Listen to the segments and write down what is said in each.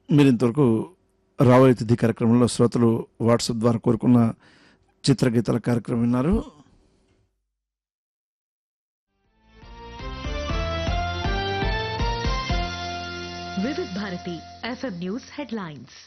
మీరు ఇంతవరకు రాబోయే తిథి కార్యక్రమంలో శ్రోతలు వాట్సాప్ ద్వారా కోరుకున్న చిత్రగీతాల కార్యక్రమం విన్నారు Vividh Bharati FM news headlines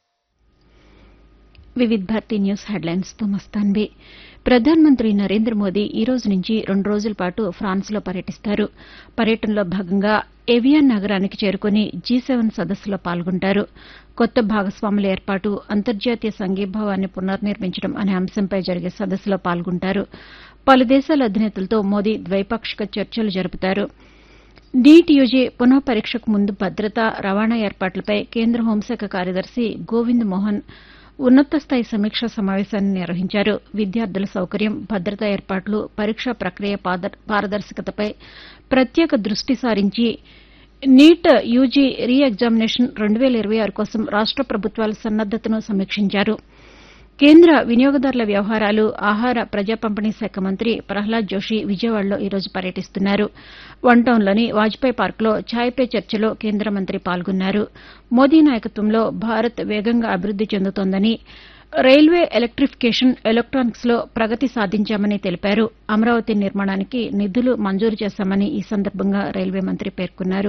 Vividh Bharati news headlines తో మస్తాన్బే ప్రధానమంత్రి నరేంద్ర మోదీ ఈ రోజు నుంచి రెండు రోజుల పాటు ఫ్రాన్స్లో పర్యటిస్తారు పర్యటనలో భాగంగా ఎవియాన్ నగరానికి చేరుకుని జీ సెవెన్ సదస్సులో పాల్గొంటారు కొత్త భాగస్వాముల ఏర్పాటు అంతర్జాతీయ సంఘీభావాన్ని పునర్నిర్మించడం అనే అంశంపై జరిగే సదస్సులో పాల్గొంటారు పలు దేశాల అధినేతలతో మోదీ ద్వైపాక్షిక చర్చలు జరుపుతారు నీట్ యూజీ పునః పరీక్షకు ముందు భద్రత రవాణా ఏర్పాట్లపై కేంద్ర హోంశాఖ కార్యదర్శి గోవింద్ మోహన్ ఉన్నత స్థాయి సమీక్షా సమావేశాన్ని నిర్వహించారు విద్యార్థుల సౌకర్యం భద్రతా ఏర్పాట్లు పరీక్షా ప్రక్రియ పాద- పారదర్శకతపై ప్రత్యేక దృష్టి సారించి నీట్ యూజీ రీ ఎగ్జామినేషన్ రెండు వేల ఇరవై ఆరు కోసం రాష్ట ప్రభుత్వాల సన్నద్దతను సమీక్షించారు కేంద్ర వినియోగదారుల వ్యవహారాలు ఆహార ప్రజా పంపిణీ శాఖ మంత్రి ప్రహ్లాద్ జోషి విజయవాడలో ఈరోజు పర్యటిస్తున్నారు వన్ టౌన్లోని వాజ్పేయి పార్కులో ఛాయ్ పే చర్చలో కేంద్ర మంత్రి పాల్గొన్నారు మోదీ నాయకత్వంలో భారత్ వేగంగా అభివృద్ది చెందుతోందని రైల్వే ఎలక్టిఫికేషన్ ఎలక్ట్రానిక్స్ లో ప్రగతి సాధించామని తెలిపారు అమరావతి నిర్మాణానికి నిధులు మంజూరు చేశామని ఈ సందర్భంగా రైల్వే మంత్రి పేర్కొన్నారు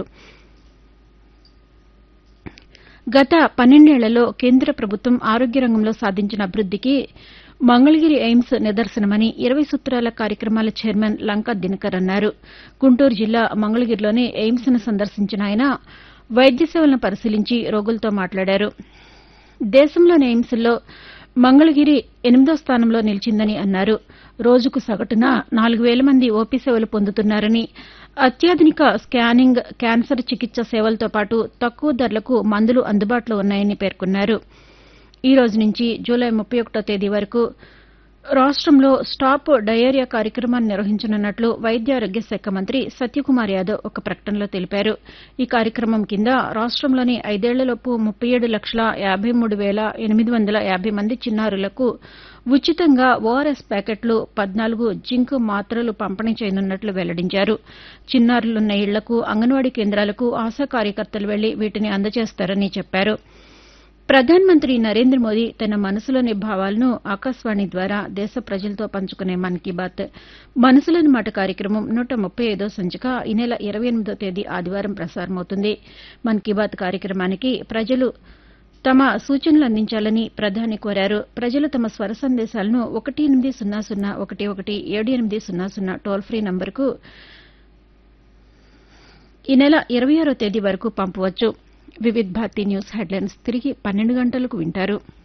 గత పన్నెండేళ్లలో కేంద్ర ప్రభుత్వం ఆరోగ్య రంగంలో సాధించిన అభివృద్దికి మంగళగిరి ఎయిమ్స్ నిదర్శనమని ఇరవై సూత్రాల కార్యక్రమాల చైర్మన్ లంకా దినకర్ అన్నారు గుంటూరు జిల్లా మంగళగిరిలోని ఎయిమ్స్ ను సందర్శించిన ఆయన వైద్య సేవలను పరిశీలించి రోగులతో మాట్లాడారు దేశంలోని ఎయిమ్స్లో మంగళగిరి ఎనిమిదో స్థానంలో నిలిచిందని అన్నారు రోజుకు సగటున నాలుగు వేల మంది ఓపీ సేవలు పొందుతున్నారని అత్యాధునిక స్కానింగ్ క్యాన్సర్ చికిత్స సేవలతో పాటు తక్కువ ధరలకు మందులు అందుబాటులో ఉన్నాయని పేర్కొన్నారు ఈ రోజు నుంచి జూలై ముప్పై ఒకటో తేదీ వరకు రాష్టంలో స్టాప్ డయేరియా కార్యక్రమాన్ని నిర్వహించనున్నట్లు వైద్య ఆరోగ్య శాఖ మంత్రి సత్యకుమార్ యాదవ్ ఒక ప్రకటనలో తెలిపారు ఈ కార్యక్రమం కింద రాష్టంలోని ఐదేళ్లలోపు ముప్పై ఏడు లక్షల యాబై మూడు వేల ఎనిమిది వందల యాబై మంది చిన్నారులకు ఉచితంగా ఓఆర్ఎస్ ప్యాకెట్లు పద్నాలుగు జింక్ మాత్రలు పంపిణీ చేయనున్నట్లు వెల్లడించారు చిన్నారులున్న ఇళ్లకు అంగన్వాడీ కేంద్రాలకు ఆశా కార్యకర్తలు వెళ్లి వీటిని అందజేస్తారని చెప్పారు ప్రధానమంత్రి నరేంద్ర మోదీ తన మనసులోని భావాలను ఆకాశవాణి ద్వారా దేశ ప్రజలతో పంచుకునే మన్ కీ బాత్ మనసులోని మాట కార్యక్రమం నూట ముప్పై ఐదో సంచిక ఈ నెల ఇరవై ఎనిమిదో తేదీ ఆదివారం ప్రసారమవుతుంది మన్ కీ బాత్ కార్యక్రమానికి ప్రజలు తమ సూచనలు అందించాలని ప్రధాని కోరారు ప్రజలు తమ స్వర సందేశాలను ఒకటి ఎనిమిది సున్నా సున్నా ఒకటి ఒకటి ఏడు ఎనిమిది సున్నా సున్నా టోల్ ఫ్రీ నంబర్కు ఈ నెల ఇరవై ఆరో తేదీ వరకు పంపవచ్చు వివిధ్ భారతి న్యూస్ హెడ్లైన్స్ తిరిగి పన్నెండు గంటలకు వింటారు